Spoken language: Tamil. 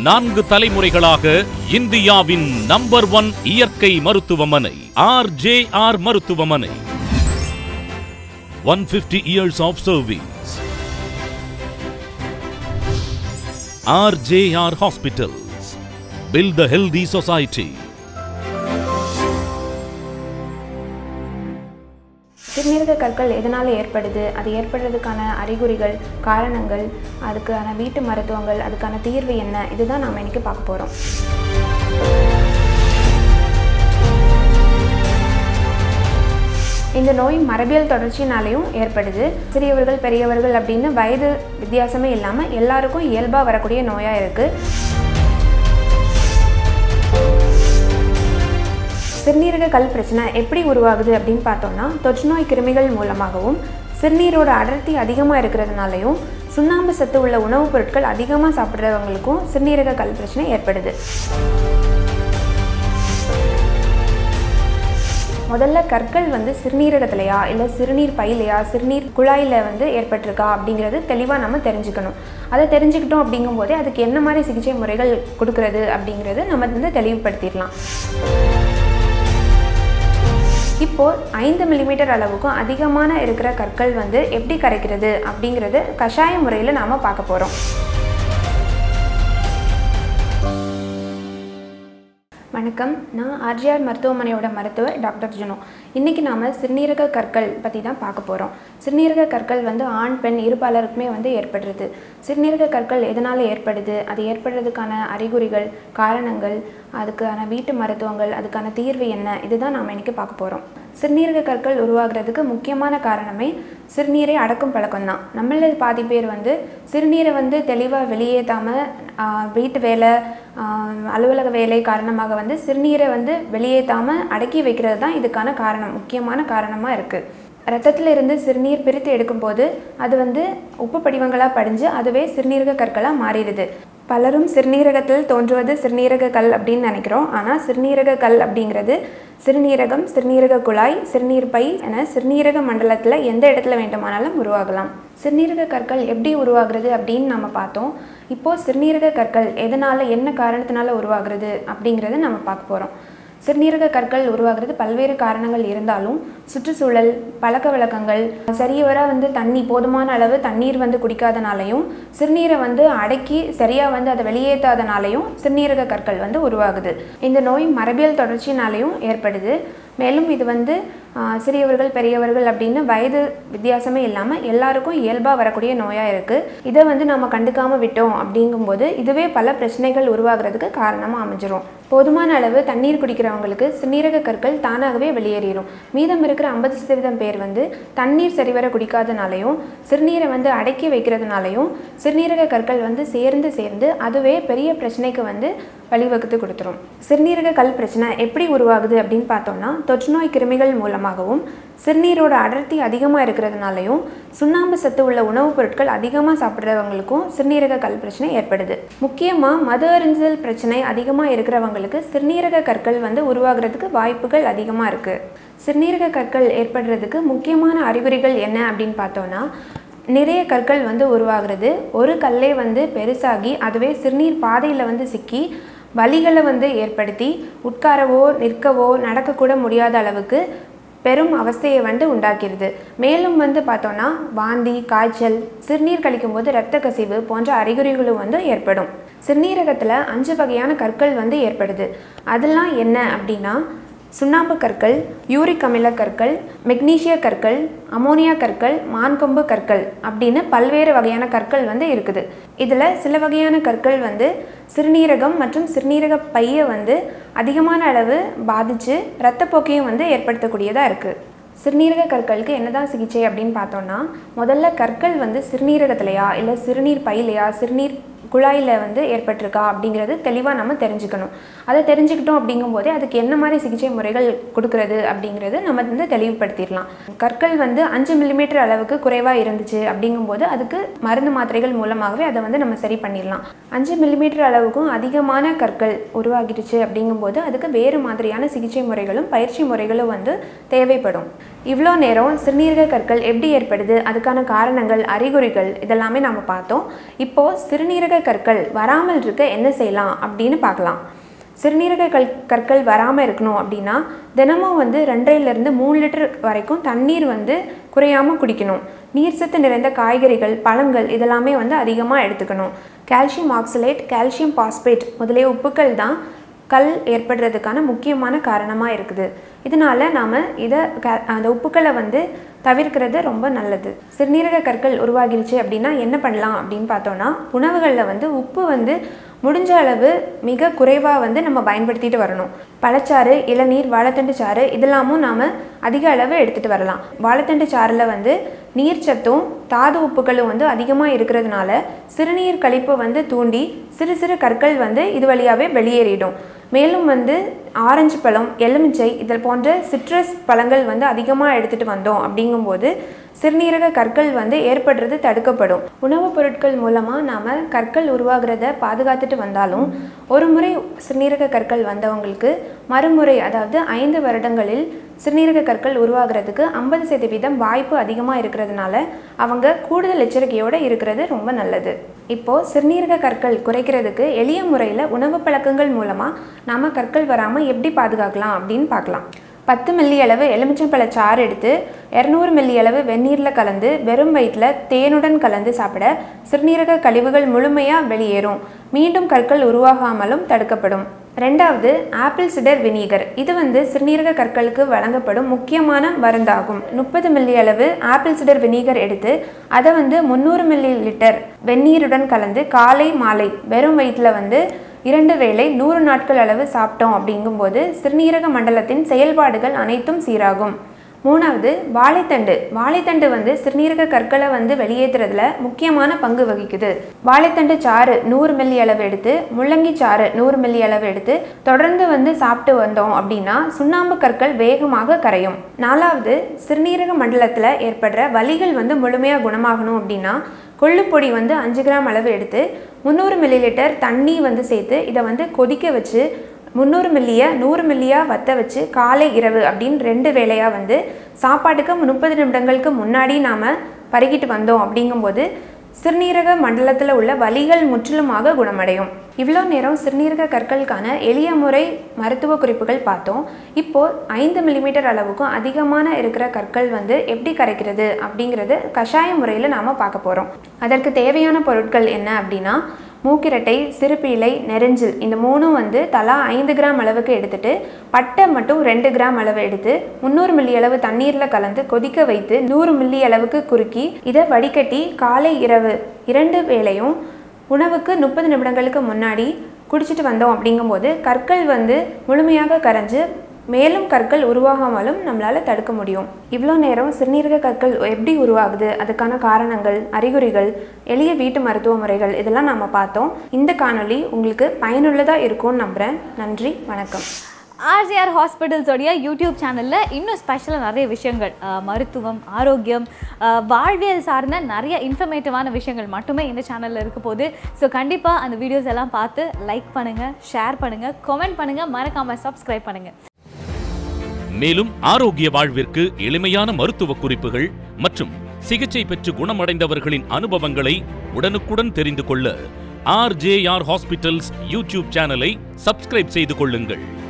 நான்கு தலைமுறைகளாக இந்தியாவின் நம்பர் ஒன் இயற்கை மருத்துவமனை ஆர் ஜே ஆர் மருத்துவமனை one fifty years of service R J R hospitals build the healthy society சிறுநீரக கற்கள் எதனால் ஏற்படுது அது ஏற்படுறதுக்கான அறிகுறிகள் காரணங்கள் அதுக்கான வீட்டு மருத்துவங்கள் அதுக்கான தீர்வு என்ன இதுதான் நாம் இன்னைக்கு பார்க்க போகிறோம் இந்த நோய் மரபியல் தொடர்ச்சினாலையும் ஏற்படுது சிறியவர்கள் பெரியவர்கள் அப்படின்னு வயது வித்தியாசமே இல்லாமல் எல்லாருக்கும் இயல்பாக வரக்கூடிய நோயாக இருக்குது சிறுநீரக கல் பிரச்சனை எப்படி உருவாகுது அப்படின்னு பார்த்தோம்னா தொற்றுநோய் கிருமிகள் மூலமாகவும் சிறுநீரோட அடர்த்தி அதிகமாக இருக்கிறதுனாலையும் சுண்ணாம்பு சத்து உள்ள உணவுப் பொருட்கள் அதிகமாக சாப்பிட்றவங்களுக்கும் சிறுநீரக கல் பிரச்சனை ஏற்படுது முதல்ல கற்கள் வந்து சிறுநீரகத்திலையா இல்லை சிறுநீர் பையிலையா சிறுநீர் குழாயில் வந்து ஏற்பட்டிருக்கா அப்படிங்கிறது தெளிவாக நம்ம தெரிஞ்சுக்கணும் அதை தெரிஞ்சுக்கிட்டோம் அப்படிங்கும்போதே அதுக்கு என்ன மாதிரி சிகிச்சை முறைகள் கொடுக்கறது அப்படிங்கிறது நம்ம வந்து தெளிவுபடுத்திடலாம் இப்போ ஐந்து மில்லிமீட்டர் அளவுக்கும் அதிகமான இருக்கிற கற்கள் வந்து எப்படி கரைக்கிறது அப்படிங்கிறது கஷாய முறையில் நாம் பார்க்க போகிறோம் வணக்கம் நான் ஆர்ஜிஆர் மருத்துவமனையோட மருத்துவர் டாக்டர் ஜுனோ இன்றைக்கி நாம் சிறுநீரக கற்கள் பற்றி தான் பார்க்க போகிறோம் சிறுநீரக கற்கள் வந்து ஆண் பெண் இருபாலருக்குமே வந்து ஏற்படுறது சிறுநீரக கற்கள் எதனால் ஏற்படுது அது ஏற்படுறதுக்கான அறிகுறிகள் காரணங்கள் அதுக்கான வீட்டு மருத்துவங்கள் அதுக்கான தீர்வு என்ன இதுதான் நாம் இன்றைக்கி பார்க்க போகிறோம் சிறுநீரக கற்கள் உருவாகிறதுக்கு முக்கியமான காரணமே சிறுநீரை அடக்கும் பழக்கம் தான் நம்மள பாதி பேர் வந்து சிறுநீரை வந்து தெளிவாக வெளியேற்றாமல் வீட்டு வேலை ஆஹ் அலுவலக வேலை காரணமாக வந்து சிறுநீரை வந்து வெளியேற்றாமல் அடக்கி வைக்கிறது தான் இதுக்கான காரணம் முக்கியமான காரணமாக இருக்குது ரத்தத்தில் இருந்து சிறுநீர் பிரித்து எடுக்கும்போது அது வந்து உப்பு படிவங்களாக படிஞ்சு அதுவே சிறுநீரக கற்களாக மாறிடுது பலரும் சிறுநீரகத்தில் தோன்றுவது சிறுநீரக கல் அப்படின்னு நினைக்கிறோம் ஆனால் சிறுநீரக கல் அப்படிங்கிறது சிறுநீரகம் சிறுநீரக குழாய் சிறுநீர் பை என சிறுநீரக மண்டலத்தில் எந்த இடத்துல வேண்டுமானாலும் உருவாகலாம் சிறுநீரக கற்கள் எப்படி உருவாகிறது அப்படின்னு நம்ம பார்த்தோம் இப்போது சிறுநீரக கற்கள் எதனால் என்ன காரணத்தினால உருவாகிறது அப்படிங்கிறத நம்ம பார்க்க போகிறோம் சிறுநீரக கற்கள் உருவாகிறது பல்வேறு காரணங்கள் இருந்தாலும் சுற்றுச்சூழல் பழக்க வழக்கங்கள் சரியவர வந்து தண்ணி போதுமான அளவு தண்ணீர் வந்து குடிக்காதனாலையும் சிறுநீரை வந்து அடக்கி சரியாக வந்து அதை வெளியேற்றாதனாலையும் சிறுநீரக கற்கள் வந்து உருவாகுது இந்த நோய் மரபியல் தொடர்ச்சினாலையும் ஏற்படுது மேலும் இது வந்து ஆஹ், சிறியவர்கள் பெரியவர்கள் அப்படின்னு வயது வித்தியாசமே இல்லாமல் எல்லாருக்கும் இயல்பாக வரக்கூடிய நோயாக இருக்குது இதை வந்து நம்ம கண்டுக்காமல் விட்டோம் அப்படிங்கும்போது இதுவே பல பிரச்சனைகள் உருவாகிறதுக்கு காரணமாக அமைஞ்சிரும் போதுமான அளவு தண்ணீர் குடிக்கிறவங்களுக்கு சிறுநீரக கற்கள் தானாகவே வெளியேறிடும் மீதம் இருக்கிற ஐம்பது சதவீதம் பேர் வந்து தண்ணீர் சரிவர குடிக்காதனாலையும் சிறுநீரை வந்து அடக்கி வைக்கிறதுனாலையும் சிறுநீரக கற்கள் வந்து சேர்ந்து சேர்ந்து அதுவே பெரிய பிரச்சனைக்கு வந்து வழிவகுத்து கொடுத்துரும் சிறுநீரக கல் பிரச்சனை எப்படி உருவாகுது அப்படின்னு பார்த்தோம்னா தொற்றுநோய் கிருமிகள் மூலமாகவும் சிறுநீரோட அடர்த்தி அதிகமாக இருக்கிறதுனாலையும் சுண்ணாம்பு சத்து உள்ள உணவுப் பொருட்கள் அதிகமாக சாப்பிட்றவங்களுக்கும் சிறுநீரக கல் பிரச்சனை ஏற்படுது முக்கியமாக மது அருந்துதல் பிரச்சனை அதிகமாக இருக்கிறவங்களுக்கு சிறுநீரக கற்கள் வந்து உருவாகிறதுக்கு வாய்ப்புகள் அதிகமாக இருக்குது சிறுநீரக கற்கள் ஏற்படுறதுக்கு முக்கியமான அறிகுறிகள் என்ன அப்படின்னு பார்த்தோம்னா நிறைய கற்கள் வந்து உருவாகிறது ஒரு கல்லே வந்து பெருசாகி அதுவே சிறுநீர் பாதையில் வந்து சிக்கி வலிகளை வந்து ஏற்படுத்தி உட்காரவோ நிற்கவோ நடக்கக்கூட முடியாத அளவுக்கு பெரும் அவஸ்தையை வந்து உண்டாக்கிடுது மேலும் வந்து பார்த்தோன்னா வாந்தி காய்ச்சல் சிறுநீர் கழிக்கும்போது இரத்த கசிவு போன்ற அறிகுறிகளும் வந்து ஏற்படும் சிறுநீரகத்தில் அஞ்சு வகையான கற்கள் வந்து ஏற்படுது அதெல்லாம் என்ன அப்படின்னா சுண்ணாம்பு கற்கள் யூரிக் அமில கற்கள் மெக்னீசிய கற்கள் அமோனியா கற்கள் மான்கொம்பு கற்கள் அப்படின்னு பல்வேறு வகையான கற்கள் வந்து இருக்குது இதில் சில வகையான கற்கள் வந்து சிறுநீரகம் மற்றும் சிறுநீரக பையை வந்து அதிகமான அளவு பாதித்து இரத்தப்போக்கையும் வந்து ஏற்படுத்தக்கூடியதாக இருக்குது சிறுநீரக கற்களுக்கு என்னதான் சிகிச்சை அப்படின்னு பார்த்தோம்னா முதல்ல கற்கள் வந்து சிறுநீரகத்திலையா இல்லை சிறுநீர் பையிலையா சிறுநீர் குழாயில் வந்து ஏற்பட்டிருக்கா அப்படிங்கிறது தெளிவாக நம்ம தெரிஞ்சுக்கணும் அதை தெரிஞ்சுக்கிட்டோம் அப்படிங்கும்போதே அதுக்கு என்ன மாதிரி சிகிச்சை முறைகள் கொடுக்கறது அப்படிங்கிறது நம்ம வந்து தெளிவுபடுத்திடலாம் கற்கள் வந்து அஞ்சு மில்லிமீட்டர் அளவுக்கு குறைவாக இருந்துச்சு அப்படிங்கும்போது அதுக்கு மருந்து மாத்திரைகள் மூலமாகவே அதை வந்து நம்ம சரி பண்ணிடலாம் அஞ்சு மில்லிமீட்டர் அளவுக்கும் அதிகமான கற்கள் உருவாகிடுச்சு அப்படிங்கும்போது அதுக்கு வேறு மாதிரியான சிகிச்சை முறைகளும் பயிற்சி முறைகளும் வந்து தேவைப்படும் இவ்வளோ நேரம் சிறுநீரக கற்கள் எப்படி ஏற்படுது அதுக்கான காரணங்கள் அறிகுறிகள் இதெல்லாமே நம்ம பார்த்தோம் இப்போது சிறுநீரக கற்கள் வராமல் இருக்க என்ன செய்யலாம் அப்படின்னு பார்க்கலாம் சிறுநீரக கல் கற்கள் வராமல் இருக்கணும் அப்படின்னா தினமும் வந்து ரெண்டரைலேருந்து மூணு லிட்டர் வரைக்கும் தண்ணீர் வந்து குறையாமல் குடிக்கணும் நீர் சத்து நிறைந்த காய்கறிகள் பழங்கள் இதெல்லாமே வந்து அதிகமாக எடுத்துக்கணும் கால்சியம் ஆக்சலேட் கால்சியம் பாஸ்பேட் முதலிய உப்புக்கள் தான் கல் ஏற்படுறதுக்கான முக்கியமான காரணமாக இருக்குது இதனால நாம் இதை க அந்த உப்புக்களை வந்து தவிர்க்கிறது ரொம்ப நல்லது சிறுநீரக கற்கள் உருவாகிருச்சு அப்படின்னா என்ன பண்ணலாம் அப்படின்னு பார்த்தோன்னா உணவுகளில் வந்து உப்பு வந்து முடிஞ்ச அளவு மிக குறைவாக வந்து நம்ம பயன்படுத்திட்டு வரணும் பழச்சாறு இளநீர் வாழைத்தண்டு சாறு இதெல்லாமும் நாம் அதிக அளவு எடுத்துகிட்டு வரலாம் வாழைத்தண்டு சாறில் வந்து நீர்ச்சத்தும் தாது உப்புகளும் வந்து அதிகமாக இருக்கிறதுனால சிறுநீர் கழிப்பு வந்து தூண்டி சிறு சிறு கற்கள் வந்து இது வழியாகவே வெளியேறிடும் மேலும் வந்து ஆரஞ்சு பழம் எலுமிச்சை இதில் போன்ற சிட்ரஸ் பழங்கள் வந்து அதிகமாக எடுத்துகிட்டு வந்தோம் அப்படிங்கும்போது சிறுநீரக கற்கள் வந்து ஏற்படுறது தடுக்கப்படும் உணவுப் பொருட்கள் மூலமாக நாம் கற்கள் உருவாகிறத பாதுகாத்துட்டு வந்தாலும் ஒரு முறை சிறுநீரக கற்கள் வந்தவங்களுக்கு மறுமுறை அதாவது ஐந்து வருடங்களில் சிறுநீரக கற்கள் உருவாகிறதுக்கு ஐம்பது சதவீதம் வாய்ப்பு அதிகமாக இருக்கிறதுனால அவங்க கூடுதல் எச்சரிக்கையோடு இருக்கிறது ரொம்ப நல்லது இப்போது சிறுநீரக கற்கள் குறைக்கிறதுக்கு எளிய முறையில் உணவு பழக்கங்கள் மூலமாக நாம் கற்கள் வராமல் எப்படி பாதுகாக்கலாம் அப்படின்னு பார்க்கலாம் பத்து மில்லி அளவு எலுமிச்சம்பழ சாறு எடுத்து இரநூறு மில்லி அளவு வெந்நீரில் கலந்து வெறும் வயிற்றில் தேனுடன் கலந்து சாப்பிட சிறுநீரக கழிவுகள் முழுமையாக வெளியேறும் மீண்டும் கற்கள் உருவாகாமலும் தடுக்கப்படும் ரெண்டாவது ஆப்பிள் சிடர் வினீகர் இது வந்து சிறுநீரக கற்களுக்கு வழங்கப்படும் முக்கியமான மருந்தாகும் முப்பது மில்லி அளவு ஆப்பிள் சிடர் வினீகர் எடுத்து அதை வந்து முந்நூறு மில்லி லிட்டர் வெந்நீருடன் கலந்து காலை மாலை வெறும் வயிற்றில் வந்து இரண்டு வேளை நூறு நாட்கள் அளவு சாப்பிட்டோம் அப்படிங்கும்போது சிறுநீரக மண்டலத்தின் செயல்பாடுகள் அனைத்தும் சீராகும் மூணாவது வாழைத்தண்டு வாழைத்தண்டு வந்து சிறுநீரக கற்களை வந்து வெளியேற்றுறதுல முக்கியமான பங்கு வகிக்குது வாழைத்தண்டு சாறு நூறு மில்லி அளவு எடுத்து முள்ளங்கி சாறு நூறு மில்லி அளவு எடுத்து தொடர்ந்து வந்து சாப்பிட்டு வந்தோம் அப்படின்னா சுண்ணாம்பு கற்கள் வேகமாக கரையும் நாலாவது சிறுநீரக மண்டலத்தில் ஏற்படுற வலிகள் வந்து முழுமையாக குணமாகணும் அப்படின்னா கொள்ளுப்பொடி வந்து அஞ்சு கிராம் அளவு எடுத்து முந்நூறு மில்லி லிட்டர் தண்ணி வந்து சேர்த்து இதை வந்து கொதிக்க வச்சு முந்நூறு மில்லியை நூறு மில்லியாக வத்த வச்சு காலை இரவு அப்படின்னு ரெண்டு வேளையாக வந்து சாப்பாட்டுக்கு முப்பது நிமிடங்களுக்கு முன்னாடி நாம் பருகிட்டு வந்தோம் அப்படிங்கும்போது சிறுநீரக மண்டலத்தில் உள்ள வலிகள் முற்றிலுமாக குணமடையும் இவ்வளோ நேரம் சிறுநீரக கற்களுக்கான எளிய முறை மருத்துவ குறிப்புகள் பார்த்தோம் இப்போது ஐந்து மில்லிமீட்டர் அளவுக்கும் அதிகமான இருக்கிற கற்கள் வந்து எப்படி கரைக்கிறது அப்படிங்கிறது கஷாய முறையில் நாம் பார்க்க போகிறோம் அதற்கு தேவையான பொருட்கள் என்ன அப்படின்னா மூக்கிரட்டை சிறுபீலை நெரிஞ்சில் இந்த மூணும் வந்து தலா ஐந்து கிராம் அளவுக்கு எடுத்துட்டு பட்டை மட்டும் ரெண்டு கிராம் அளவு எடுத்து முந்நூறு மில்லி அளவு தண்ணீரில் கலந்து கொதிக்க வைத்து நூறு மில்லி அளவுக்கு குறுக்கி இதை வடிகட்டி காலை இரவு இரண்டு வேளையும் உணவுக்கு முப்பது நிமிடங்களுக்கு முன்னாடி குடிச்சிட்டு வந்தோம் அப்படிங்கும்போது கற்கள் வந்து முழுமையாக கரைஞ்சு மேலும் கற்கள் உருவாகாமலும் நம்மளால் தடுக்க முடியும் இவ்வளோ நேரம் சிறுநீரக கற்கள் எப்படி உருவாகுது அதுக்கான காரணங்கள் அறிகுறிகள் எளிய வீட்டு மருத்துவ முறைகள் இதெல்லாம் நம்ம பார்த்தோம் இந்த காணொளி உங்களுக்கு பயனுள்ளதாக இருக்கும்னு நம்புகிறேன் நன்றி வணக்கம் ஆர்ஜிஆர் ஹாஸ்பிட்டல்ஸோடைய யூடியூப் சேனலில் இன்னும் ஸ்பெஷலாக நிறைய விஷயங்கள் அஹ், மருத்துவம் ஆரோக்கியம் அஹ், வாழ்வியல் சார்ந்த நிறைய இன்ஃபர்மேட்டிவான விஷயங்கள் மட்டுமே இந்த சேனலில் இருக்க போகுது ஸோ கண்டிப்பாக அந்த வீடியோஸ் எல்லாம் பார்த்து லைக் பண்ணுங்கள் ஷேர் பண்ணுங்கள் கமெண்ட் பண்ணுங்கள் மறக்காமல் சப்ஸ்கிரைப் பண்ணுங்கள் மேலும் ஆரோக்கிய வாழ்விற்கு எளிமையான மருத்துவ குறிப்புகள் மற்றும் சிகிச்சை பெற்று குணமடைந்தவர்களின் அனுபவங்களை உடனுக்குடன் தெரிந்து கொள்ள ஆர்ஜேஆர் ஹாஸ்பிட்டல்ஸ் யூடியூப் சேனலை சப்ஸ்கிரைப் செய்து கொள்ளுங்கள்